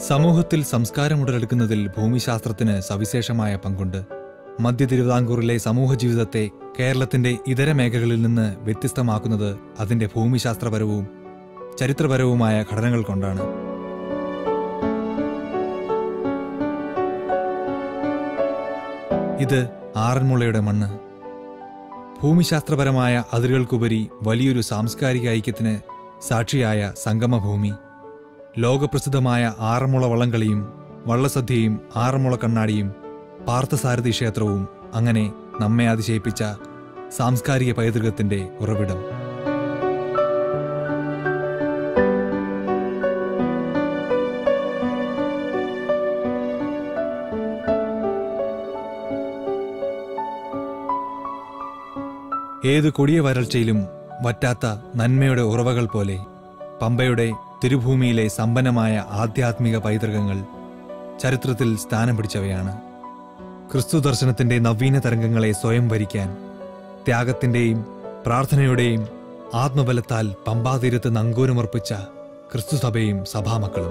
സമൂഹത്തിൽ സംസ്കാരം ഉടലെടുക്കുന്നതിൽ ഭൂമിശാസ്ത്രത്തിന് സവിശേഷമായ പങ്കുണ്ട് മധ്യ തിരുവിതാംകൂറിലെ സമൂഹ ജീവിതത്തെ കേരളത്തിന്റെ ഇതര മേഖലകളിൽ നിന്ന് വ്യത്യസ്തമാക്കുന്നത് അതിന്റെ ഭൂമിശാസ്ത്രപരവും ചരിത്രപരവുമായ ഘടനകൾ കൊണ്ടാണ് ഇത് ആറന്മുളയുടെ മണ്ണ് ഭൂമിശാസ്ത്രപരമായ അതിരുകൾക്കുപരി വലിയൊരു സാംസ്കാരിക ഐക്യത്തിന് സാക്ഷിയായ സംഗമഭൂമി ലോകപ്രസിദ്ധമായ ആറന്മുള വള്ളംകളിയും വള്ളസദ്യയും ആറന്മുള കണ്ണാടിയും പാർത്ഥസാരഥി ക്ഷേത്രവും അങ്ങനെ നമ്മെ അതിശയിപ്പിച്ച സാംസ്കാരിക പൈതൃകത്തിന്റെ ഉറവിടം ഏതു കൊടിയ വരൾച്ചയിലും വറ്റാത്ത നന്മയുടെ ഉറവകൾ പോലെ പമ്പയുടെ തിരുഭൂമിയിലെ സമ്പന്നമായ ആധ്യാത്മിക പൈതൃകങ്ങൾ ചരിത്രത്തിൽ സ്ഥാനം പിടിച്ചവയാണ് ക്രിസ്തു ദർശനത്തിന്റെ നവീന തരംഗങ്ങളെ സ്വയം വരിക്കാൻ ത്യാഗത്തിന്റെയും പ്രാർത്ഥനയുടെയും ആത്മബലത്താൽ പമ്പാതീരത്ത് നങ്കൂരമർപ്പിച്ച ക്രിസ്തുസഭയും സഭാമക്കളും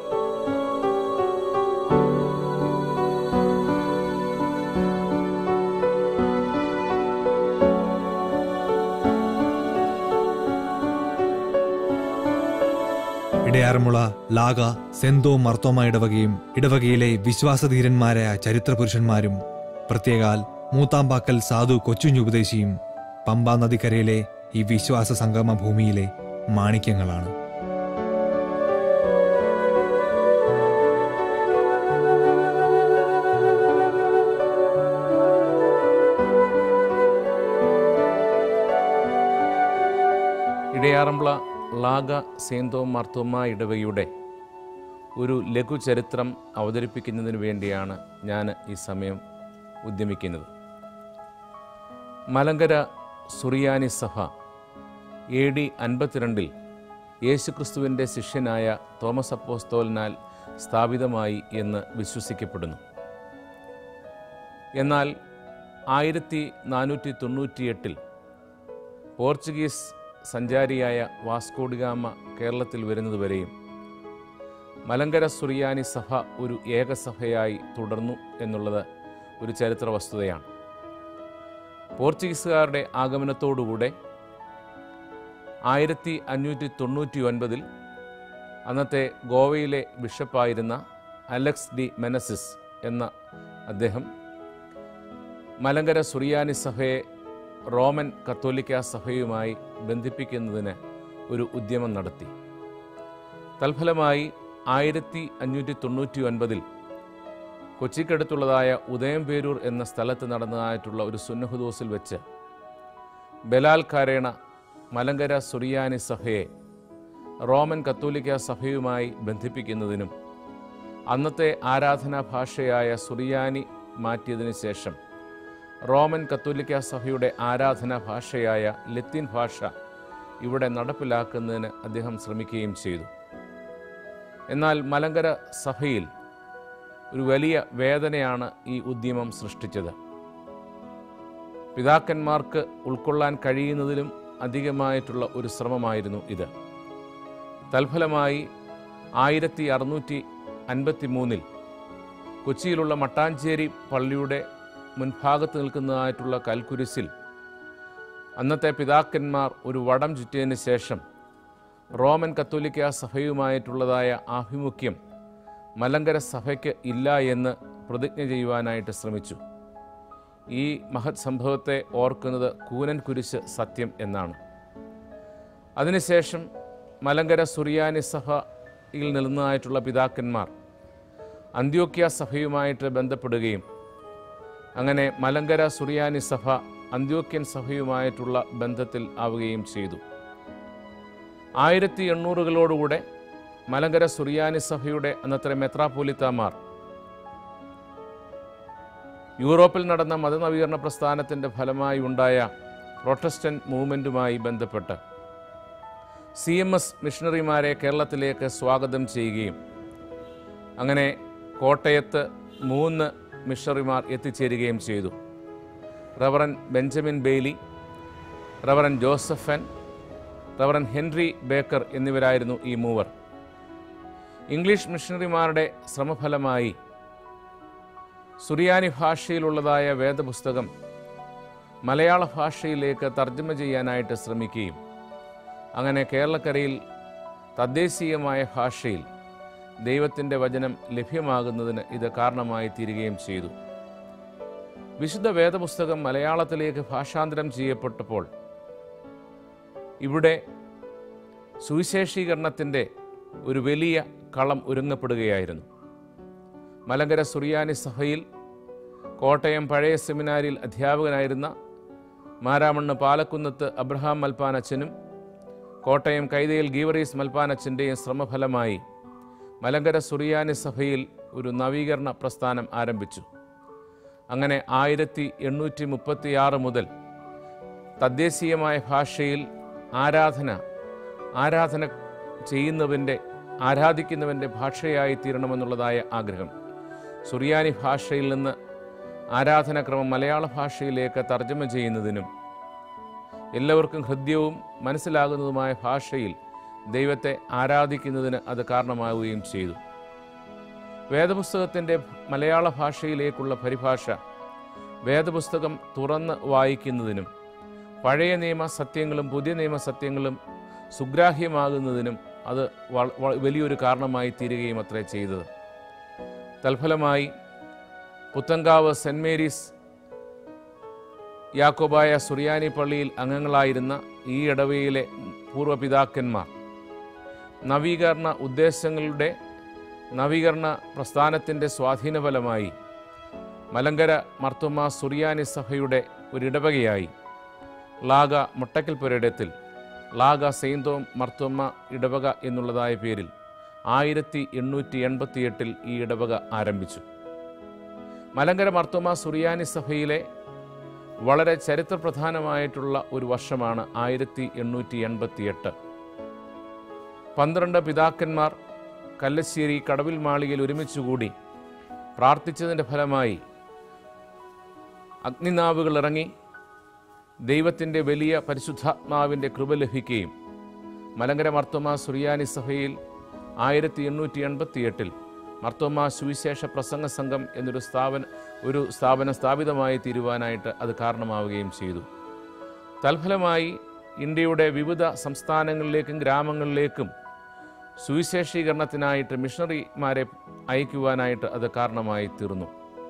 ഇടയാറമുള ലാഗ സെന്തോ മർത്തോമ ഇടവകയും ഇടവകയിലെ വിശ്വാസധീരന്മാരായ ചരിത്രപുരുഷന്മാരും പ്രത്യേകാൽ മൂത്താമ്പാക്കൽ സാധു കൊച്ചുഞ്ഞുപദേശിയും പമ്പാ നദിക്കരയിലെ ഈ വിശ്വാസ സംഗമ ഭൂമിയിലെ മാണിക്യങ്ങളാണ് ഇടയാറമ്പള ലാഗ സേന്തോ മാർത്തോമ ഇടവകയുടെ ഒരു ലഘുചരിത്രം അവതരിപ്പിക്കുന്നതിന് വേണ്ടിയാണ് ഞാൻ ഈ സമയം ഉദ്യമിക്കുന്നത് മലങ്കര സുറിയാനി സഭ എ ഡി അൻപത്തിരണ്ടിൽ യേശുക്രിസ്തുവിൻ്റെ ശിഷ്യനായ തോമസ് അപ്പോസ്തോലിനാൽ സ്ഥാപിതമായി എന്ന് വിശ്വസിക്കപ്പെടുന്നു എന്നാൽ ആയിരത്തി നാനൂറ്റി തൊണ്ണൂറ്റിയെട്ടിൽ പോർച്ചുഗീസ് സഞ്ചാരിയായ വാസ്കോഡിഗാമ കേരളത്തിൽ വരുന്നതുവരെയും മലങ്കര സുറിയാനി സഭ ഒരു ഏകസഭയായി തുടർന്നു എന്നുള്ളത് ഒരു ചരിത്ര വസ്തുതയാണ് പോർച്ചുഗീസുകാരുടെ ആഗമനത്തോടുകൂടെ ആയിരത്തി അഞ്ഞൂറ്റി തൊണ്ണൂറ്റി ഒൻപതിൽ അന്നത്തെ ഗോവയിലെ ബിഷപ്പായിരുന്ന അലക്സ് ഡി മെനസിസ് എന്ന അദ്ദേഹം മലങ്കര സുറിയാനി സഭയെ റോമൻ കത്തോലിക്ക സഭയുമായി ബന്ധിപ്പിക്കുന്നതിന് ഒരു ഉദ്യമം നടത്തി തൽഫലമായി ആയിരത്തി അഞ്ഞൂറ്റി തൊണ്ണൂറ്റി ഒൻപതിൽ കൊച്ചിക്കടുത്തുള്ളതായ ഉദയംപേരൂർ എന്ന സ്ഥലത്ത് നടന്നതായിട്ടുള്ള ഒരു സുന്നഹുദോസിൽ വെച്ച് ബലാൽക്കാരേണ മലങ്കര സുറിയാനി സഭയെ റോമൻ കത്തോലിക്ക സഭയുമായി ബന്ധിപ്പിക്കുന്നതിനും അന്നത്തെ ആരാധനാ ഭാഷയായ സുറിയാനി മാറ്റിയതിനു ശേഷം റോമൻ കത്തോലിക്ക സഭയുടെ ആരാധനാ ഭാഷയായ ലത്തീൻ ഭാഷ ഇവിടെ നടപ്പിലാക്കുന്നതിന് അദ്ദേഹം ശ്രമിക്കുകയും ചെയ്തു എന്നാൽ മലങ്കര സഭയിൽ ഒരു വലിയ വേദനയാണ് ഈ ഉദ്യമം സൃഷ്ടിച്ചത് പിതാക്കന്മാർക്ക് ഉൾക്കൊള്ളാൻ കഴിയുന്നതിലും അധികമായിട്ടുള്ള ഒരു ശ്രമമായിരുന്നു ഇത് തൽഫലമായി ആയിരത്തി അറുന്നൂറ്റി അൻപത്തി മൂന്നിൽ കൊച്ചിയിലുള്ള മട്ടാഞ്ചേരി പള്ളിയുടെ മുൻഭാഗത്ത് നിൽക്കുന്നതായിട്ടുള്ള കൽക്കുരിശിൽ അന്നത്തെ പിതാക്കന്മാർ ഒരു വടം ചുറ്റിയതിന് ശേഷം റോമൻ കത്തോലിക്ക സഭയുമായിട്ടുള്ളതായ ആഭിമുഖ്യം മലങ്കര സഭയ്ക്ക് ഇല്ല എന്ന് പ്രതിജ്ഞ ചെയ്യുവാനായിട്ട് ശ്രമിച്ചു ഈ മഹത് സംഭവത്തെ ഓർക്കുന്നത് കൂനൻ കുരിശ് സത്യം എന്നാണ് അതിനുശേഷം മലങ്കര സുറിയാനി സഭയിൽ നിന്നതായിട്ടുള്ള പിതാക്കന്മാർ അന്ത്യോക്യ സഭയുമായിട്ട് ബന്ധപ്പെടുകയും അങ്ങനെ മലങ്കര സുറിയാനി സഭ അന്ത്യോക്യൻ സഭയുമായിട്ടുള്ള ബന്ധത്തിൽ ആവുകയും ചെയ്തു ആയിരത്തി എണ്ണൂറുകളോടുകൂടെ മലങ്കര സുറിയാനി സഭയുടെ അന്നത്തെ മെത്രാപോലിത്താമാർ യൂറോപ്പിൽ നടന്ന മതനവീകരണ പ്രസ്ഥാനത്തിൻ്റെ ഫലമായി ഉണ്ടായ പ്രൊട്ടസ്റ്റന്റ് മൂവ്മെൻറ്റുമായി ബന്ധപ്പെട്ട് സി എം എസ് മിഷണറിമാരെ കേരളത്തിലേക്ക് സ്വാഗതം ചെയ്യുകയും അങ്ങനെ കോട്ടയത്ത് മൂന്ന് മിഷണറിമാർ എത്തിച്ചേരുകയും ചെയ്തു reverend Benjamin Bailey reverend Joseph Fenn reverend Henry Baker എന്നിവരായിരുന്നു ഈ മൂവർ ഇംഗ്ലീഷ് മിഷണറിമാരുടെ ശ്രമഫലമായി സുറിയാനി ഭാഷയിലുള്ളതായ വേദപുസ്തകം മലയാള ഭാഷയിലേക്ക് തർജ്ജമ ചെയ്യാനായിട്ട് ശ്രമിക്കുകയും അങ്ങനെ കേരളക്കരയിൽ തദ്ദേശീയമായ ഭാഷയിൽ ദൈവത്തിൻ്റെ വചനം ലഭ്യമാകുന്നതിന് ഇത് കാരണമായി തീരുകയും ചെയ്തു വിശുദ്ധ വേദപുസ്തകം മലയാളത്തിലേക്ക് ഭാഷാന്തരം ചെയ്യപ്പെട്ടപ്പോൾ ഇവിടെ സുവിശേഷീകരണത്തിൻ്റെ ഒരു വലിയ കളം ഒരുങ്ങപ്പെടുകയായിരുന്നു മലങ്കര സുറിയാനി സഭയിൽ കോട്ടയം പഴയ സെമിനാരിൽ അധ്യാപകനായിരുന്ന മാരാമണ്ണ് പാലക്കുന്നത്ത് അബ്രഹാം മൽപ്പാനച്ചനും കോട്ടയം കൈതയിൽ ഗീവറീസ് മൽപ്പാനച്ചൻ്റെയും ശ്രമഫലമായി മലങ്കര സുറിയാനി സഭയിൽ ഒരു നവീകരണ പ്രസ്ഥാനം ആരംഭിച്ചു അങ്ങനെ ആയിരത്തി എണ്ണൂറ്റി മുപ്പത്തിയാറ് മുതൽ തദ്ദേശീയമായ ഭാഷയിൽ ആരാധന ആരാധന ചെയ്യുന്നവൻ്റെ ആരാധിക്കുന്നവൻ്റെ ഭാഷയായി തീരണമെന്നുള്ളതായ ആഗ്രഹം സുറിയാനി ഭാഷയിൽ നിന്ന് ആരാധനാക്രമം മലയാള ഭാഷയിലേക്ക് തർജ്ജമ ചെയ്യുന്നതിനും എല്ലാവർക്കും ഹൃദ്യവും മനസ്സിലാകുന്നതുമായ ഭാഷയിൽ ദൈവത്തെ ആരാധിക്കുന്നതിന് അത് കാരണമാവുകയും ചെയ്തു വേദപുസ്തകത്തിൻ്റെ മലയാള ഭാഷയിലേക്കുള്ള പരിഭാഷ വേദപുസ്തകം തുറന്ന് വായിക്കുന്നതിനും പഴയ നിയമ സത്യങ്ങളും പുതിയ നിയമ സത്യങ്ങളും സുഗ്രാഹ്യമാകുന്നതിനും അത് വ- വ- വലിയൊരു കാരണമായി തീരുകയും അത്രേ ചെയ്തത് തൽഫലമായി പുത്തങ്കാവ് സെൻറ് മേരീസ് യാക്കോബായ സുറിയാനി പള്ളിയിൽ അംഗങ്ങളായിരുന്ന ഈ ഇടവയിലെ പൂർവ്വപിതാക്കന്മാർ നവീകരണ ഉദ്ദേശങ്ങളുടെ നവീകരണ പ്രസ്ഥാനത്തിൻ്റെ സ്വാധീനഫലമായി മലങ്കര മർത്തുമ സുറിയാനി സഭയുടെ ഒരിടവകയായി ലാഗ മുട്ടക്കൽ പുരയിടത്തിൽ ലാഗ സെയിന്തോം മർത്തുമ്മ ഇടവക എന്നുള്ളതായ പേരിൽ ആയിരത്തി എണ്ണൂറ്റി എൺപത്തിയെട്ടിൽ ഈ ഇടവക ആരംഭിച്ചു മലങ്കര മർത്തുമ സുറിയാനി സഭയിലെ വളരെ ചരിത്രപ്രധാനമായിട്ടുള്ള ഒരു വർഷമാണ് ആയിരത്തി എണ്ണൂറ്റി എൺപത്തിയെട്ട് പന്ത്രണ്ട് പിതാക്കന്മാർ കല്ലശ്ശേരി കടവിൽ മാളികയിൽ ഒരുമിച്ചുകൂടി പ്രാർത്ഥിച്ചതിൻ്റെ ഫലമായി അഗ്നിനാവുകൾ ഇറങ്ങി ദൈവത്തിൻ്റെ വലിയ പരിശുദ്ധാത്മാവിൻ്റെ കൃപ ലഭിക്കുകയും മലങ്കര മർത്തോമ സുറിയാനി സഭയിൽ ആയിരത്തി എണ്ണൂറ്റി എൺപത്തിയെട്ടിൽ മർത്തോമ സുവിശേഷ പ്രസംഗ സംഘം എന്നൊരു സ്ഥാപന ഒരു സ്ഥാപനം സ്ഥാപിതമായി തീരുവാനായിട്ട് അത് കാരണമാവുകയും ചെയ്തു തൽഫലമായി ഇന്ത്യയുടെ വിവിധ സംസ്ഥാനങ്ങളിലേക്കും ഗ്രാമങ്ങളിലേക്കും സുവിശേഷീകരണത്തിനായിട്ട് മിഷണറിമാരെ അയക്കുവാനായിട്ട് അത് കാരണമായി തീർന്നു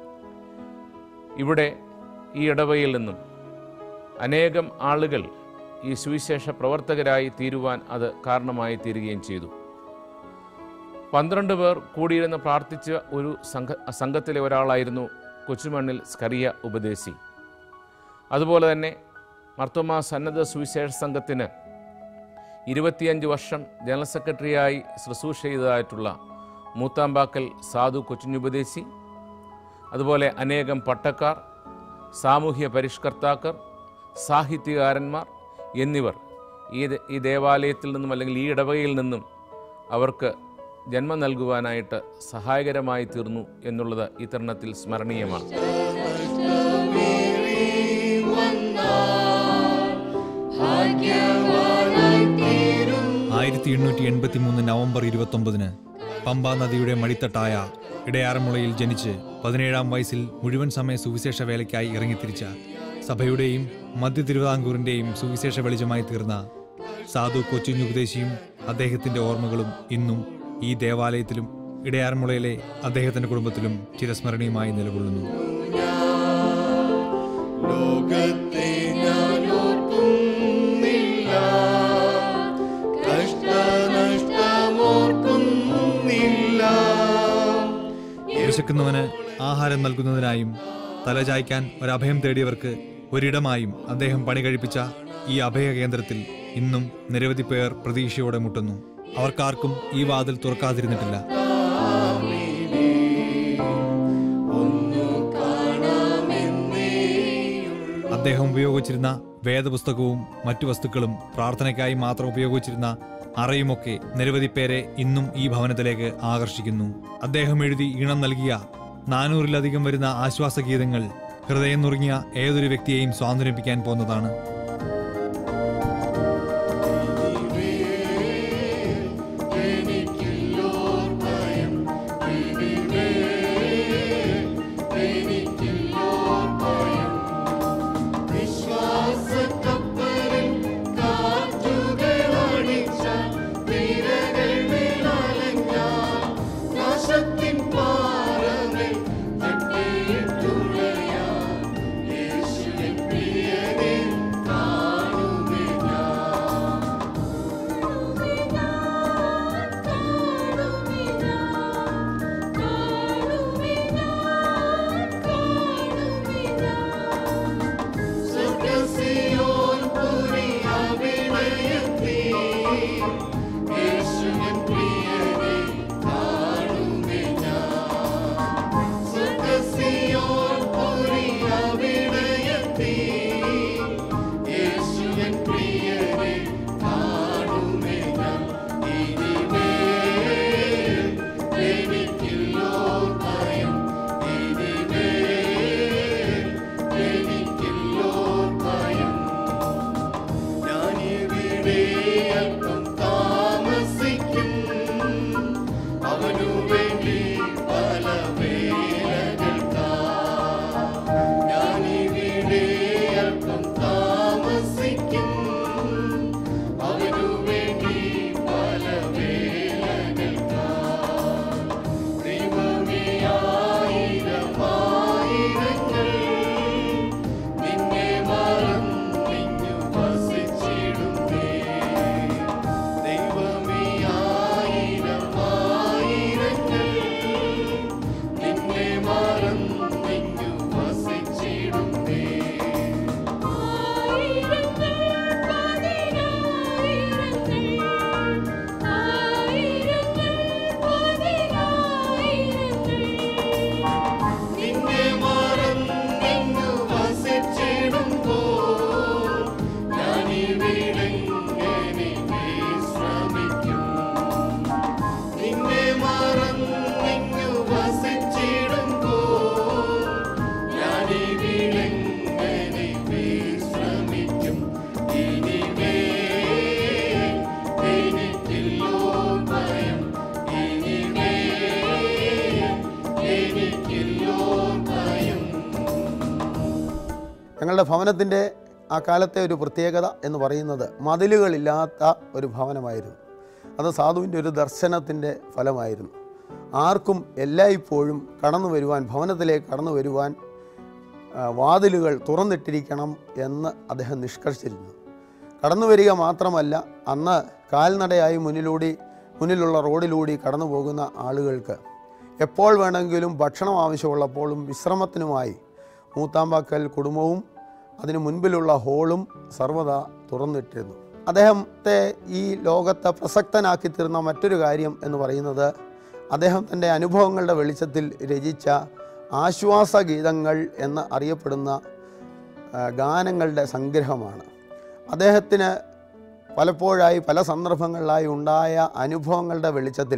ഇവിടെ ഈ ഇടവയിൽ നിന്നും അനേകം ആളുകൾ ഈ സുവിശേഷ പ്രവർത്തകരായി തീരുവാൻ അത് കാരണമായി തീരുകയും ചെയ്തു പന്ത്രണ്ട് പേർ കൂടിയിരുന്ന് പ്രാർത്ഥിച്ച ഒരു സംഘ സംഘത്തിലെ ഒരാളായിരുന്നു കൊച്ചുമണ്ണിൽ സ്കറിയ ഉപദേശി അതുപോലെ തന്നെ മർത്തോമ സന്നദ്ധ സുവിശേഷ സംഘത്തിന് ഇരുപത്തിയഞ്ച് വർഷം ജനറൽ സെക്രട്ടറിയായി ശുശ്രൂഷ ചെയ്തതായിട്ടുള്ള മൂത്താമ്പാക്കൽ സാധു കൊച്ചുഞ്ഞുപദേശി അതുപോലെ അനേകം പട്ടക്കാർ സാമൂഹ്യ പരിഷ്കർത്താക്കൾ സാഹിത്യകാരന്മാർ എന്നിവർ ഈ ദ- ഈ ദേവാലയത്തിൽ നിന്നും അല്ലെങ്കിൽ ഈ ഇടവകയിൽ നിന്നും അവർക്ക് ജന്മം നൽകുവാനായിട്ട് സഹായകരമായി തീർന്നു എന്നുള്ളത് ഈ തരുണത്തിൽ സ്മരണീയമാണ് ആയിരത്തി എണ്ണൂറ്റി എൺപത്തി മൂന്ന് നവംബർ ഇരുപത്തൊമ്പതിന് പമ്പ നദിയുടെ മടിത്തട്ടായ ഇടയാറമുളയിൽ ജനിച്ച് പതിനേഴാം വയസ്സിൽ മുഴുവൻ സമയ സുവിശേഷ വേലയ്ക്കായി ഇറങ്ങിത്തിരിച്ച സഭയുടെയും മധ്യ തിരുവിതാംകൂറിന്റെയും സുവിശേഷ വെളിച്ചമായി തീർന്ന സാധു കൊച്ചുഞ്ഞുപദേശിയും അദ്ദേഹത്തിന്റെ ഓർമ്മകളും ഇന്നും ഈ ദേവാലയത്തിലും ഇടയാറമുളയിലെ അദ്ദേഹത്തിന്റെ കുടുംബത്തിലും ചിരസ്മരണീയമായി നിലകൊള്ളുന്നു ലോകത്തെ ഞാൻ ഓർക്കുന്നില്ല കഷ്ടനഷ്ടമോർക്കുന്നില്ല വിശക്കുന്നവന് ആഹാരം നൽകുന്നതിനായും തലചായ്ക്കാൻ ഒരഭയം തേടിയവർക്ക് ഒരിടമായും അദ്ദേഹം പണി കഴിപ്പിച്ച ഈ അഭയ കേന്ദ്രത്തിൽ ഇന്നും നിരവധി പേർ പ്രതീക്ഷയോടെ മുട്ടുന്നു അവർക്കാർക്കും ഈ വാതിൽ തുറക്കാതിരുന്നിട്ടില്ല ഒന്നു കാണാമെന്നേ അദ്ദേഹം ഉപയോഗിച്ചിരുന്ന വേദപുസ്തകവും മറ്റു വസ്തുക്കളും പ്രാർത്ഥനയ്ക്കായി മാത്രം ഉപയോഗിച്ചിരുന്ന അറയുമൊക്കെ നിരവധി പേരെ ഇന്നും ഈ ഭവനത്തിലേക്ക് ആകർഷിക്കുന്നു അദ്ദേഹം എഴുതി ഈണം നൽകിയ നാനൂറിലധികം വരുന്ന ആശ്വാസഗീതങ്ങൾ ഹൃദയം നുറുങ്ങിയ ഏതൊരു വ്യക്തിയെയും സ്വാതന്ത്ര്യപ്പിക്കാൻ പോന്നതാണ് എനിക്കില്ലോർമ്മ യേശുവിൻ പ്രിയനെ കാണുമേ ഞാൻ സ്വർഗ്ഗസിയോൻ പുരി അവിടെയെത്തി യേശുവിൻ പ്രിയനെ കാണുമേ ഞാൻ ഇനിമേൽ എനിക്കില്ലോ ഭയം ഇനിമേൽ എനിക്കില്ലോ ഭയം ഞാനിവിടെ അല്പം താമസിക്കും അവനു വേണ്ടി പല വേലകൾക്കാ ഞാനിവിടെ അല്പം താമസിക്കും അവനു വേണ്ടി പല വേലകൾക്കാ ദൈവമേ ആയിരമായിരങ്ങൾ നിന്നെ മറന്നിങ്ങു വസിച്ചിടുന്നേ ദൈവമേ ആയിരമായിരങ്ങൾ നിന്നെ മറന്നിങ്ങു വസിച്ചിടുന്നേ നിന്നെ മറന്നിങ്ങു വസിച്ചിടുമ്പോ ഞാനിവിടെങ്ങനെ വിശ്രമിക്കും നിന്നെ മറന്നിങ്ങു വസിച്ചിടുമ്പോ ഞാനിവിടെങ്ങനെ വിശ്രമിക്കും ഇനിമേ എനിക്കില്ലോ ഭയം ഇനിമേ എനിക്കില്ലോ ഭയം ഞങ്ങളുടെ ഭവനത്തിൻ്റെ ആ കാലത്തെ ഒരു പ്രത്യേകത എന്ന് പറയുന്നത് മതിലുകളില്ലാത്ത ഒരു ഭവനമായിരുന്നു അത് സാധുവിൻ്റെ ഒരു ദർശനത്തിൻ്റെ ഫലമായിരുന്നു ആർക്കും എല്ലായ്പ്പോഴും കടന്നു വരുവാൻ ഭവനത്തിലേക്ക് കടന്നു വരുവാൻ ആ, വാതിലുകൾ തുറന്നിട്ടിരിക്കണം എന്ന് അദ്ദേഹം നിഷ്കർഷിച്ചിരുന്നു കടന്നു വരിക മാത്രമല്ല അന്ന് കാൽനടയായി മുന്നിലൂടെ മുന്നിലുള്ള റോഡിലൂടെ കടന്നു പോകുന്ന ആളുകൾക്ക് എപ്പോൾ വേണമെങ്കിലും ഭക്ഷണം ആവശ്യമുള്ളപ്പോഴും വിശ്രമത്തിനുമായി മൂത്താമ്പാക്കൽ കുടുംബവും അതിനു മുൻപിലുള്ള ഹോളും സർവ്വത തുറന്നിട്ടിരുന്നു അദ്ദേഹത്തെ ഈ ലോകത്തെ പ്രസക്തനാക്കി തീർന്ന മറ്റൊരു കാര്യം എന്ന് പറയുന്നത് അദ്ദേഹം തൻ്റെ അനുഭവങ്ങളുടെ വെളിച്ചത്തിൽ രചിച്ച ആശ്വാസഗീതങ്ങൾ എന്ന് അറിയപ്പെടുന്ന ആ, ഗാനങ്ങളുടെ സംഗ്രഹമാണ് അദ്ദേഹത്തിന് പലപ്പോഴായി പല സന്ദർഭങ്ങളിലായി ഉണ്ടായ അനുഭവങ്ങളുടെ വെളിച്ചത്തിൽ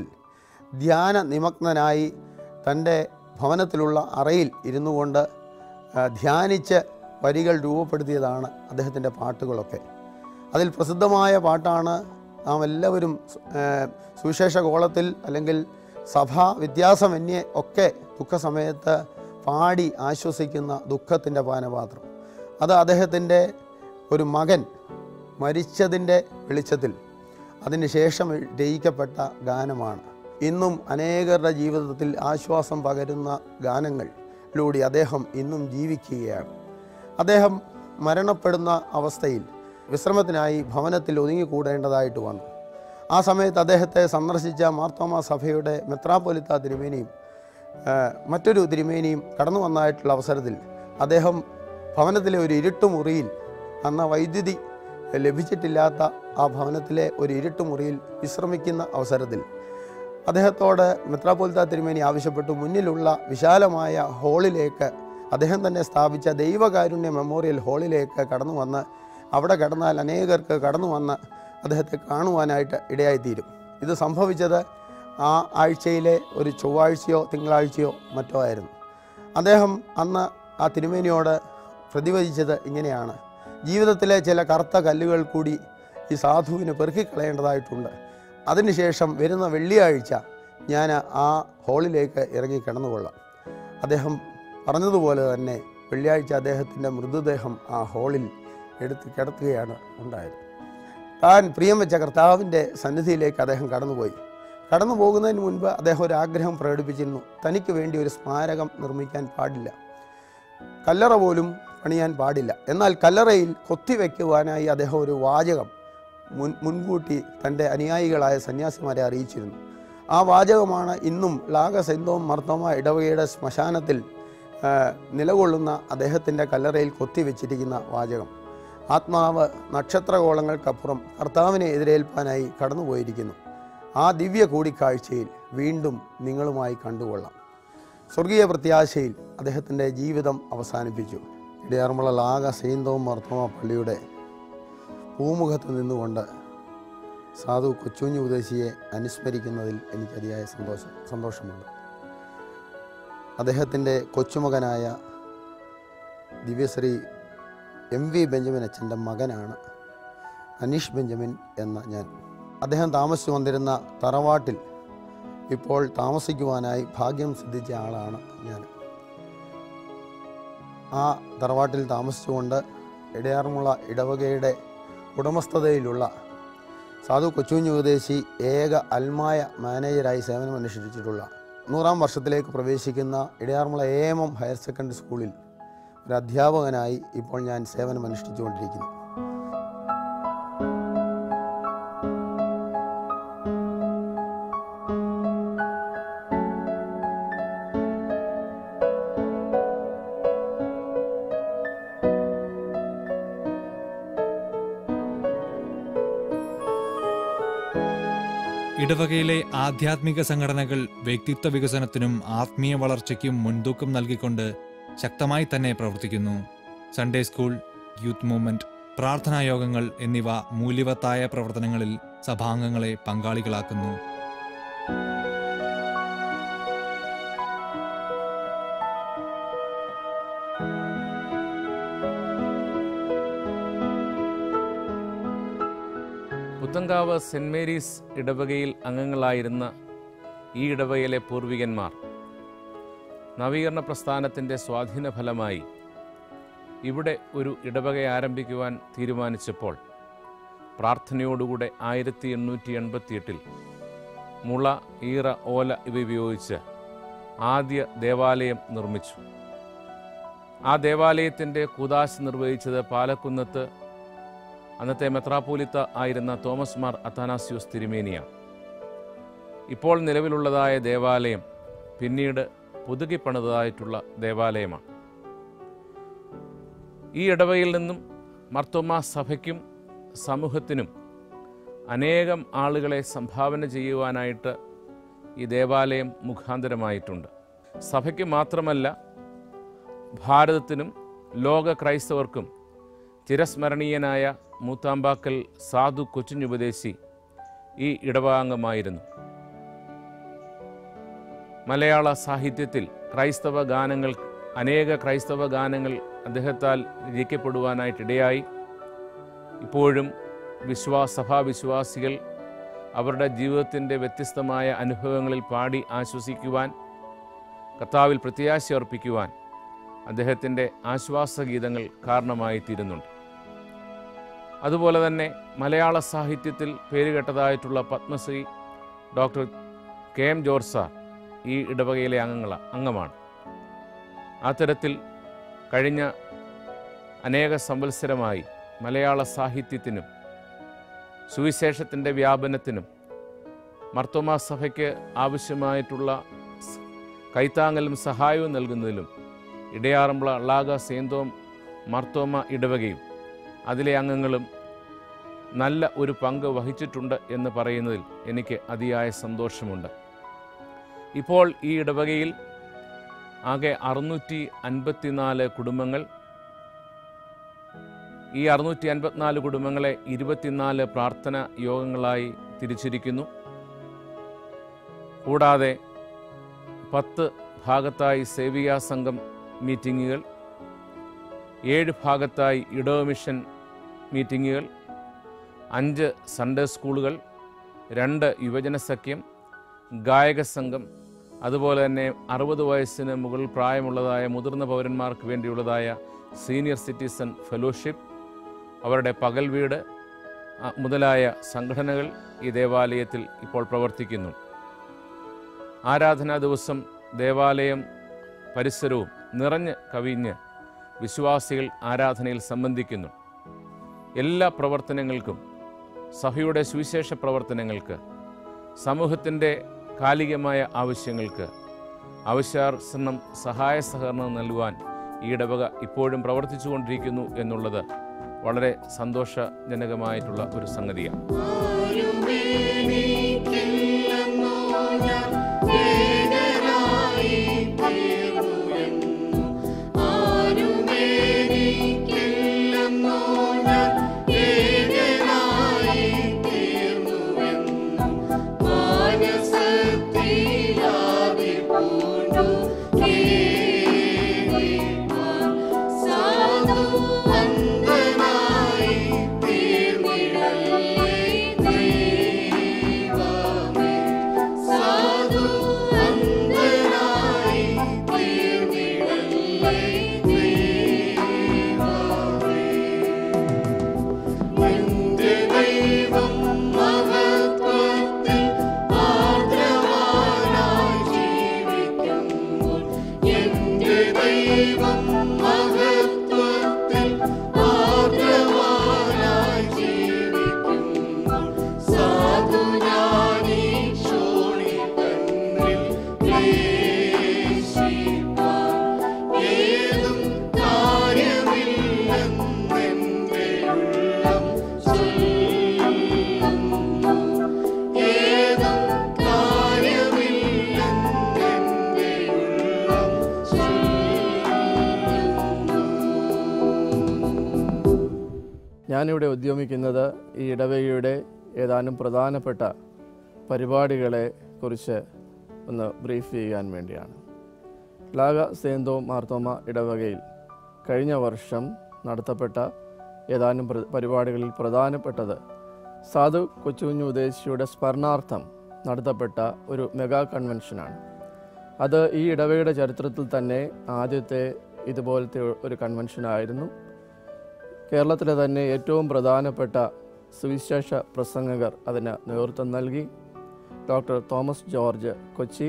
ധ്യാന നിമഗ്നനായി തൻ്റെ ഭവനത്തിലുള്ള അറയിൽ ഇരുന്നു കൊണ്ട് ആ, ധ്യാനിച്ച് വരികൾ രൂപപ്പെടുത്തിയതാണ് അദ്ദേഹത്തിൻ്റെ പാട്ടുകളൊക്കെ അതിൽ പ്രസിദ്ധമായ പാട്ടാണ് നാം എല്ലാവരും ആ, സുവിശേഷ കോളത്തിൽ അല്ലെങ്കിൽ സഭാ വ്യത്യാസമന്യേ ഒക്കെ ദുഃഖസമയത്ത് പാടി ആശ്വസിക്കുന്ന ദുഃഖത്തിൻ്റെ പാനപാത്രം അത് അദ്ദേഹത്തിൻ്റെ ഒരു മകൻ മരിച്ചതിൻ്റെ വെളിച്ചത്തിൽ അതിനുശേഷം രചിക്കപ്പെട്ട ഗാനമാണ് ഇന്നും അനേകരുടെ ജീവിതത്തിൽ ആശ്വാസം പകരുന്ന ഗാനങ്ങളിലൂടെ അദ്ദേഹം ഇന്നും ജീവിക്കുകയാണ് അദ്ദേഹം മരണപ്പെടുന്ന അവസ്ഥയിൽ വിശ്രമത്തിനായി ഭവനത്തിൽ ഒതുങ്ങിക്കൂടേണ്ടതായിട്ട് വന്നു ആ സമയത്ത് അദ്ദേഹത്തെ സന്ദർശിച്ച മാർത്തോമ സഭയുടെ മെത്രാപ്പൊലിത്ത തിരുമേനിയും ആ, മറ്റൊരു തിരുമേനിയും കടന്നു വന്നതായിട്ടുള്ള അവസരത്തിൽ അദ്ദേഹം ഭവനത്തിലെ ഒരു ഇരുട്ടുമുറിയിൽ അന്ന് വൈദ്യുതി ലഭിച്ചിട്ടില്ലാത്ത ആ ഭവനത്തിലെ ഒരു ഇരുട്ടുമുറിയിൽ വിശ്രമിക്കുന്ന അവസരത്തിൽ അദ്ദേഹത്തോട് മെത്രാപ്പൊലിത്ത തിരുമേനി ആവശ്യപ്പെട്ടു മുന്നിലുള്ള വിശാലമായ ഹാളിലേക്ക് അദ്ദേഹം തന്നെ സ്ഥാപിച്ച ദൈവകാരുണ്യ മെമ്മോറിയൽ ഹാളിലേക്ക് കടന്നു വന്ന് അവിടെ കടന്നാൽ അനേകർക്ക് കടന്നു വന്ന് അദ്ദേഹത്തെ കാണുവാനായിട്ട് ഇടയായിത്തീരും ഇത് സംഭവിച്ചത് ആ ആഴ്ചയിലെ ഒരു ചൊവ്വാഴ്ചയോ തിങ്കളാഴ്ചയോ മറ്റോ ആയിരുന്നു അദ്ദേഹം അന്ന് ആ തിരുമേനിയോട് പ്രതിവചിച്ചത് ഇങ്ങനെയാണ് ജീവിതത്തിലെ ചില കറുത്ത കല്ലുകൾ കൂടി ഈ സാധുവിന് പെറുക്കിക്കളയേണ്ടതായിട്ടുണ്ട് അതിനുശേഷം വരുന്ന വെള്ളിയാഴ്ച ഞാൻ ആ ഹാളിലേക്ക് ഇറങ്ങി കിടന്നുകൊള്ളാം അദ്ദേഹം പറഞ്ഞതുപോലെ തന്നെ വെള്ളിയാഴ്ച അദ്ദേഹത്തിൻ്റെ മൃതദേഹം ആ ഹാളിൽ എടുത്ത് കിടത്തുകയാണ് ഉണ്ടായത് താൻ പ്രിയം വെച്ച കർത്താവിൻ്റെ സന്നിധിയിലേക്ക് അദ്ദേഹം കടന്നുപോയി കടന്നു പോകുന്നതിന് മുൻപ് അദ്ദേഹം ഒരു ആഗ്രഹം പ്രകടിപ്പിച്ചിരുന്നു തനിക്ക് വേണ്ടി ഒരു സ്മാരകം നിർമ്മിക്കാൻ പാടില്ല കല്ലറ പോലും പണിയാൻ പാടില്ല എന്നാൽ കല്ലറയിൽ കൊത്തിവെക്കുവാനായി അദ്ദേഹം ഒരു വാചകം മുൻ മുൻകൂട്ടി തൻ്റെ അനുയായികളായ സന്യാസിമാരെ അറിയിച്ചിരുന്നു ആ വാചകമാണ് ഇന്നും ലാഗ സെന്തോം മർത്തോമ ഇടവകയുടെ ശ്മശാനത്തിൽ ആ, നിലകൊള്ളുന്ന അദ്ദേഹത്തിൻ്റെ കല്ലറയിൽ കൊത്തിവെച്ചിരിക്കുന്ന വാചകം ആത്മാവ് നക്ഷത്രഗോളങ്ങൾക്കപ്പുറം കർത്താവിനെ എതിരേൽപ്പാനായി കടന്നുപോയിരിക്കുന്നു ആ ദിവ്യ കൂടിക്കാഴ്ചയിൽ വീണ്ടും നിങ്ങളുമായി കണ്ടുകൊള്ളാം സ്വർഗീയ പ്രത്യാശയിൽ അദ്ദേഹത്തിൻ്റെ ജീവിതം അവസാനിപ്പിച്ചു ഇടയാറുമുള്ള ലാഗ സെയിന്തോം മർത്തോമ പള്ളിയുടെ പൂമുഖത്ത് നിന്നുകൊണ്ട് സാധു കൊച്ചുഞ്ഞു ഉദ്ദേശിയെ അനുസ്മരിക്കുന്നതിൽ എനിക്ക് അതിയായ സന്തോഷം സന്തോഷമുണ്ട് അദ്ദേഹത്തിൻ്റെ കൊച്ചുമകനായ ദിവ്യശ്രീ എം വി ബെഞ്ചമിൻ അച്ഛൻ്റെ മകനാണ് അനീഷ് ബെഞ്ചമിൻ എന്ന ഞാൻ അദ്ദേഹം താമസിച്ചു വന്നിരുന്ന തറവാട്ടിൽ ഇപ്പോൾ താമസിക്കുവാനായി ഭാഗ്യം സിദ്ധിച്ച ആളാണ് ഞാൻ ആ തറവാട്ടിൽ താമസിച്ചുകൊണ്ട് ഇടയാറുമുള്ള ഇടവകയുടെ ഉടമസ്ഥതയിലുള്ള സാധു കൊച്ചുകുഞ്ഞു ഉപദേശി ഏക അൽമായ മാനേജരായി സേവനം അനുഷ്ഠിച്ചിട്ടുള്ള നൂറാം വർഷത്തിലേക്ക് പ്രവേശിക്കുന്ന Edayaranmula A M M higher secondary സ്കൂളിൽ ഒരു അധ്യാപകനായി ഇപ്പോൾ ഞാൻ സേവനം അനുഷ്ഠിച്ചുകൊണ്ടിരിക്കുന്നു ഇടവകയിലെ ആധ്യാത്മിക സംഘടനകൾ വ്യക്തിത്വ വികസനത്തിനും ആത്മീയ വളർച്ചയ്ക്കും മുൻതൂക്കം നൽകിക്കൊണ്ട് ശക്തമായി തന്നെ പ്രവർത്തിക്കുന്നു സൺഡേ സ്കൂൾ യൂത്ത് മൂവ്മെന്റ് പ്രാർത്ഥനാ യോഗങ്ങൾ എന്നിവ മൂല്യവത്തായ പ്രവർത്തനങ്ങളിൽ സഭാംഗങ്ങളെ പങ്കാളികളാക്കുന്നു പുത്തങ്കാവ് സെൻറ് മേരീസ് ഇടവകയിൽ അംഗങ്ങളായിരുന്ന ഈ ഇടവകയിലെ പൂർവികന്മാർ നവീകരണ പ്രസ്ഥാനത്തിൻ്റെ സ്വാധീന ഫലമായി ഇവിടെ ഒരു ഇടവക ആരംഭിക്കുവാൻ തീരുമാനിച്ചപ്പോൾ പ്രാർത്ഥനയോടുകൂടെ ആയിരത്തി എണ്ണൂറ്റി എൺപത്തിയെട്ടിൽ മുള ഈറ ഓല ഇവ ഉപയോഗിച്ച് ആദ്യ ദേവാലയം നിർമ്മിച്ചു ആ ദേവാലയത്തിൻ്റെ കൂതാശ നിർവഹിച്ചത് പാലക്കുന്നത്ത് അന്നത്തെ മെത്രാപ്പോലിത്ത ആയിരുന്ന തോമസ് മാർ അത്താനാസ്യൂസ് തിരുമേനിയാണ് ഇപ്പോൾ നിലവിലുള്ളതായ ദേവാലയം പിന്നീട് പുതുക്കി പണിതതായിട്ടുള്ള ദേവാലയമാണ് ഈ ഇടവയിൽ നിന്നും മർത്തോമ സഭയ്ക്കും സമൂഹത്തിനും അനേകം ആളുകളെ സംഭാവന ചെയ്യുവാനായിട്ട് ഈ ദേവാലയം മുഖാന്തരമായിട്ടുണ്ട് സഭയ്ക്ക് മാത്രമല്ല ഭാരതത്തിനും ലോക ക്രൈസ്തവർക്കും ചിരസ്മരണീയനായ മൂത്താമ്പാക്കൽ സാധു കൊച്ചുഞ്ഞുപദേശി ഈ ഇടവാംഗമായിരുന്നു മലയാള സാഹിത്യത്തിൽ ക്രൈസ്തവ ഗാനങ്ങൾ അനേക ക്രൈസ്തവ ഗാനങ്ങൾ അദ്ദേഹത്താൽ രചിക്കപ്പെടുവാനായിട്ടിടയായി ഇപ്പോഴും വിശ്വാസ സഭാവിശ്വാസികൾ അവരുടെ ജീവിതത്തിൻ്റെ വ്യത്യസ്തമായ അനുഭവങ്ങളിൽ പാടി ആശ്വസിക്കുവാൻ കർത്താവിൽ പ്രത്യാശ അർപ്പിക്കുവാൻ അദ്ദേഹത്തിൻ്റെ ആശ്വാസഗീതങ്ങൾ കാരണമായി തീരുന്നുണ്ട് അതുപോലെ തന്നെ മലയാള സാഹിത്യത്തിൽ പേരുകേട്ടതായിട്ടുള്ള പത്മശ്രീ ഡോക്ടർ കെ എം ജോർജ് സാർ ഈ ഇടവകയിലെ അംഗങ്ങള അംഗമാണ് ആ തരത്തിൽ കഴിഞ്ഞ അനേക സംവത്സരമായി മലയാള സാഹിത്യത്തിനും സുവിശേഷത്തിൻ്റെ വ്യാപനത്തിനും മർത്തോമാ സഭയ്ക്ക് ആവശ്യമായിട്ടുള്ള സ് കൈത്താങ്ങലും സഹായവും നൽകുന്നതിലും ഇടയാറമ്പള അള്ളാഗ സേന്തോം മർത്തോമ ഇടവകയും അതിലെ അംഗങ്ങളും നല്ല ഒരു പങ്ക് വഹിച്ചിട്ടുണ്ട് എന്ന് പറയുന്നതിൽ എനിക്ക് അതിയായ സന്തോഷമുണ്ട് ഇപ്പോൾ ഈ ഇടവകയിൽ ആകെ അറുന്നൂറ്റി അൻപത്തിനാല് കുടുംബങ്ങൾ ഈ അറുന്നൂറ്റി അൻപത്തിനാല് കുടുംബങ്ങളെ ഇരുപത്തിനാല് പ്രാർത്ഥന യോഗങ്ങളായി തിരിച്ചിരിക്കുന്നു കൂടാതെ പത്ത് ഭാഗത്തായി സേവിയാ സംഘം മീറ്റിങ്ങുകൾ ഏഴ് ഭാഗത്തായി ഇടവ മിഷൻ മീറ്റിങ്ങുകൾ അഞ്ച് സൺഡേ സ്കൂളുകൾ രണ്ട് യുവജന സഖ്യം ഗായക സംഘം അതുപോലെ തന്നെ അറുപത് വയസ്സിന് മുകളിൽ പ്രായമുള്ളതായ മുതിർന്ന പൗരന്മാർക്ക് വേണ്ടിയുള്ളതായ സീനിയർ സിറ്റിസൺ ഫെലോഷിപ്പ് അവരുടെ പകൽ വീട് ആ, മുതലായ സംഘടനകൾ ഈ ദേവാലയത്തിൽ ഇപ്പോൾ പ്രവർത്തിക്കുന്നു ആരാധനാ ദിവസം ദേവാലയം പരിസരവും നിറഞ്ഞ് കവിഞ്ഞ് വിശ്വാസികൾ ആരാധനയിൽ സംബന്ധിക്കുന്നു എല്ലാ പ്രവർത്തനങ്ങൾക്കും സഭയുടെ സുവിശേഷ പ്രവർത്തനങ്ങൾക്ക് സമൂഹത്തിൻ്റെ കാലികമായ ആവശ്യങ്ങൾക്ക് ആവശ്യാർസനം സഹായ സഹകരണം നൽകുവാൻ ഈ ഇടവക ഇപ്പോഴും പ്രവർത്തിച്ചുകൊണ്ടിരിക്കുന്നു എന്നുള്ളത് വളരെ സന്തോഷജനകമായിട്ടുള്ള ഒരു സംഗതിയാണ് ആരുമേനിക്കില്ലെന്നോ ഞാൻ ഏകനായി തീർന്നുവെന്നു. ആരുമേനിക്കില്ലെന്നോ ഞാൻ ഏകനായി തീർന്നുവെന്നു. മാനസത്തിലാവി പൂണ്ടു കേൾവിപ്പാൻ സാധു അന്ധനായി തീർന്നിടല്ലേ ദൈവമേ. സാധു അന്ധനായി തീർന്നിടല്ലേ ദൈവമേ. എന്റെ ദൈവം മഹത്വത്തിൽ ആർദ്രവാനായി ജീവിക്കുമ്പോൾ എന്റെ ദൈവം മഹത്വത്തിൽ ആർദ്രവാനായി ജീവിക്കുമ്പോൾ സാധു ഞാനീ ശോണി തന്നിൽ ക്ലേശിപ്പാൻ ഏതും കാര്യമില്ലെന്നെന്റെ ഉള്ളം ചൊല്ലുന്നു. ഏതും കാര്യമില്ലെന്നെന്റെ ഉള്ളം ചൊല്ലുന്നു. ഞാനിവിടെ ഉദ്യമിക്കുന്നത് ഈ ഇടവകയുടെ ഏതാനും പ്രധാനപ്പെട്ട പരിപാടികളെ കുറിച്ച് ഒന്ന് ബ്രീഫ് ചെയ്യാൻ വേണ്ടിയാണ് ലാഗ സേന്തോ മാർത്തോമ ഇടവകയിൽ കഴിഞ്ഞ വർഷം നടത്തപ്പെട്ട ഏതാനും പ്ര- പരിപാടികളിൽ പ്രധാനപ്പെട്ടത് സാധു കൊച്ചുകുഞ്ഞു ഉദ്ദേശിയുടെ സ്മരണാർത്ഥം നടത്തപ്പെട്ട ഒരു മെഗാ കൺവെൻഷനാണ് അത് ഈ ഇടവകയുടെ ചരിത്രത്തിൽ തന്നെ ആദ്യത്തെ ഇതുപോലത്തെ ഒരു കൺവെൻഷനായിരുന്നു കേരളത്തിലെ തന്നെ ഏറ്റവും പ്രധാനപ്പെട്ട സുവിശേഷ പ്രസംഗകർ അതിന് നേതൃത്വം നൽകി ഡോക്ടർ തോമസ് ജോർജ് കൊച്ചി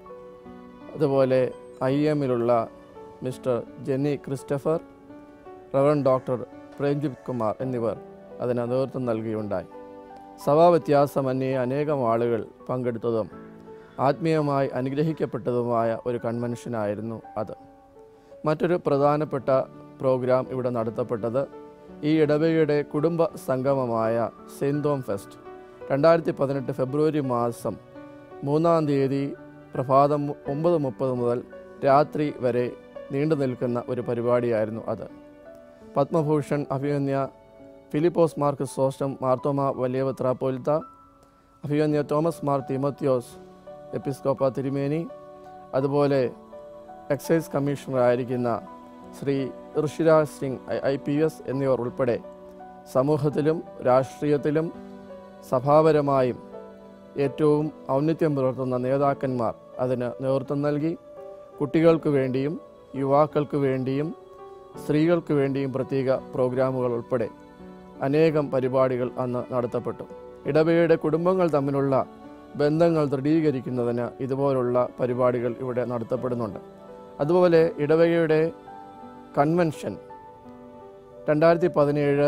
അതുപോലെ ഐ എമ്മിലുള്ള mister Jenny Christopher reverend doctor Premjith Kumar എന്നിവർ അതിന് നേതൃത്വം നൽകിയുണ്ടായി സഭാവ്യത്യാസമന്യേ അനേകം ആളുകൾ പങ്കെടുത്തതും ആത്മീയമായി അനുഗ്രഹിക്കപ്പെട്ടതുമായ ഒരു കൺവെൻഷനായിരുന്നു അത് മറ്റൊരു പ്രധാനപ്പെട്ട പ്രോഗ്രാം ഇവിടെ നടത്തപ്പെട്ടത് ഈ ഇടവകയുടെ കുടുംബ സംഗമമായ സെയിന്തോം ഫെസ്റ്റ് രണ്ടായിരത്തി പതിനെട്ട് ഫെബ്രുവരി മാസം മൂന്നാം തീയതി പ്രഭാതം ഒമ്പത് മുപ്പത് മുതൽ രാത്രി വരെ നീണ്ടു നിൽക്കുന്ന ഒരു പരിപാടിയായിരുന്നു അത് പത്മഭൂഷൺ അഭിമന്യ ഫിലിപ്പോസ് മാർ ക്രിസോസ്റ്റം മാർത്തോമ വലിയ ത്രാപ്പോലിത്ത അഭിമന്യ തോമസ് മാർ തിമോത്യോസ് എപ്പിസ്കോപ്പ തിരുമേനി അതുപോലെ എക്സൈസ് കമ്മീഷണറായിരിക്കുന്ന Shri Rishiraj Singh I P S എന്നിവർ ഉൾപ്പെടെ സമൂഹത്തിലും രാഷ്ട്രീയത്തിലും സഭാപരമായും ഏറ്റവും ഔന്നത്യം പുലർത്തുന്ന നേതാക്കന്മാർ അതിന് നേതൃത്വം നൽകി കുട്ടികൾക്ക് വേണ്ടിയും യുവാക്കൾക്ക് വേണ്ടിയും സ്ത്രീകൾക്ക് വേണ്ടിയും പ്രത്യേക പ്രോഗ്രാമുകൾ ഉൾപ്പെടെ അനേകം പരിപാടികൾ അന്ന് നടത്തപ്പെട്ടു ഇടവകയുടെ കുടുംബങ്ങൾ തമ്മിലുള്ള ബന്ധങ്ങൾ ദൃഢീകരിക്കുന്നതിന് ഇതുപോലുള്ള പരിപാടികൾ ഇവിടെ നടത്തപ്പെടുന്നുണ്ട് അതുപോലെ ഇടവകയുടെ കൺവെൻഷൻ രണ്ടായിരത്തി പതിനേഴ്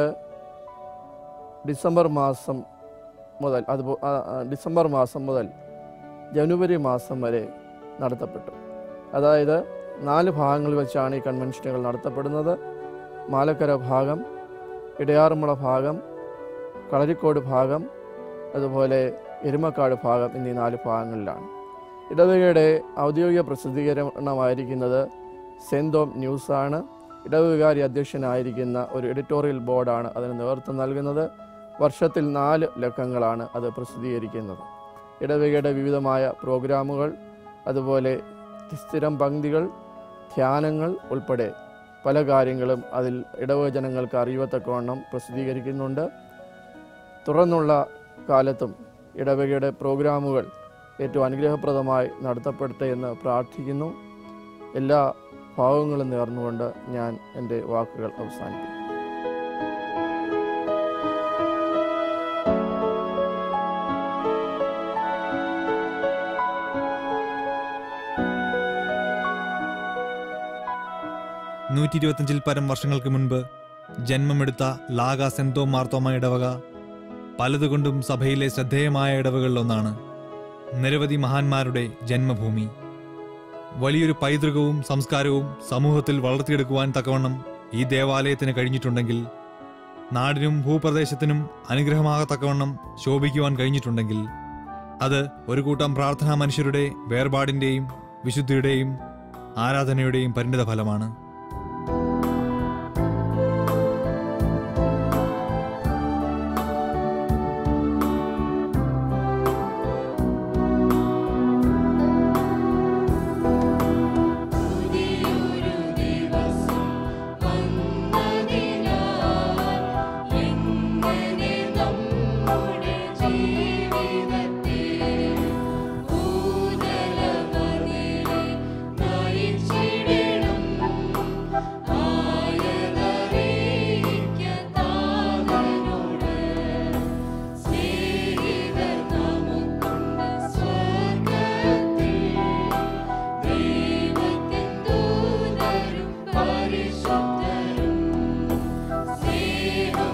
ഡിസംബർ മാസം മുതൽ അതുപോ ആ, ആ, ഡിസംബർ മാസം മുതൽ ജനുവരി മാസം വരെ നടത്തപ്പെട്ടു അതായത് നാല് ഭാഗങ്ങളിൽ വെച്ചാണ് ഈ കൺവെൻഷനുകൾ നടത്തപ്പെടുന്നത് മാലക്കര ഭാഗം ഇടയാറുമുള ഭാഗം കളരിക്കോട് ഭാഗം അതുപോലെ എരുമക്കാട് ഭാഗം എന്നീ നാല് ഭാഗങ്ങളിലാണ് ഇടവകയുടെ ഔദ്യോഗിക പ്രസിദ്ധീകരണമായിരിക്കുന്നത് സെന്തോം ന്യൂസാണ് ഇടവകാരി അധ്യക്ഷനായിരിക്കുന്ന ഒരു എഡിറ്റോറിയൽ ബോർഡാണ് അതിന് നേതൃത്വം നൽകുന്നത് വർഷത്തിൽ നാല് ലക്കങ്ങളാണ് അത് പ്രസിദ്ധീകരിക്കുന്നത് ഇടവകയുടെ വിവിധമായ പ്രോഗ്രാമുകൾ അതുപോലെ സ്ഥിരം പങ്ക്തികൾ ധ്യാനങ്ങൾ ഉൾപ്പെടെ പല കാര്യങ്ങളും അതിൽ ഇടവക ജനങ്ങൾക്ക് അറിയത്തക്കവണ്ണം പ്രസിദ്ധീകരിക്കുന്നുണ്ട് തുടർന്നുള്ള കാലത്തും ഇടവകയുടെ പ്രോഗ്രാമുകൾ ഏറ്റവും അനുഗ്രഹപ്രദമായി നടത്തപ്പെടട്ടെ എന്ന് പ്രാർത്ഥിക്കുന്നു എല്ലാ ഭാവങ്ങളും നേർന്നുകൊണ്ട് ഞാൻ എൻ്റെ വാക്കുകൾ അവസാനിപ്പിക്കും നൂറ്റി ഇരുപത്തഞ്ചിൽ പരം വർഷങ്ങൾക്ക് മുൻപ് ജന്മമെടുത്ത ലാഗ സെന്തോ മാർത്തോമ ഇടവക പലതുകൊണ്ടും സഭയിലെ ശ്രദ്ധേയമായ ഇടവകളിലൊന്നാണ് നിരവധി മഹാന്മാരുടെ ജന്മഭൂമി വലിയൊരു പൈതൃകവും സംസ്കാരവും സമൂഹത്തിൽ വളർത്തിയെടുക്കുവാൻ തക്കവണ്ണം ഈ ദേവാലയത്തിന് കഴിഞ്ഞിട്ടുണ്ടെങ്കിൽ നാടിനും ഭൂപ്രദേശത്തിനും അനുഗ്രഹമാകത്തക്കവണ്ണം ശോഭിക്കുവാൻ കഴിഞ്ഞിട്ടുണ്ടെങ്കിൽ അത് ഒരു കൂട്ടം പ്രാർത്ഥനാ മനുഷ്യരുടെ വേർപാടിൻ്റെയും വിശുദ്ധിയുടെയും ആരാധനയുടെയും പരിണിത ഫലമാണ് പുതിയൊരു ദിവസം വന്നതിനാൽ എങ്ങനെ നമ്മുടെ ജീവിതത്തെ ഭൂതലമതിലെ നയിച്ചിടണം ആയതറിയിക്കത്താതനോട് സ്നേഹിതർ നമുക്കുണ്ട് സ്വർഗത്തിൽ ദൈവത്തിൻ ദൂതരും പരിശുദ്ധരും സ്നേഹമുള്ളവർ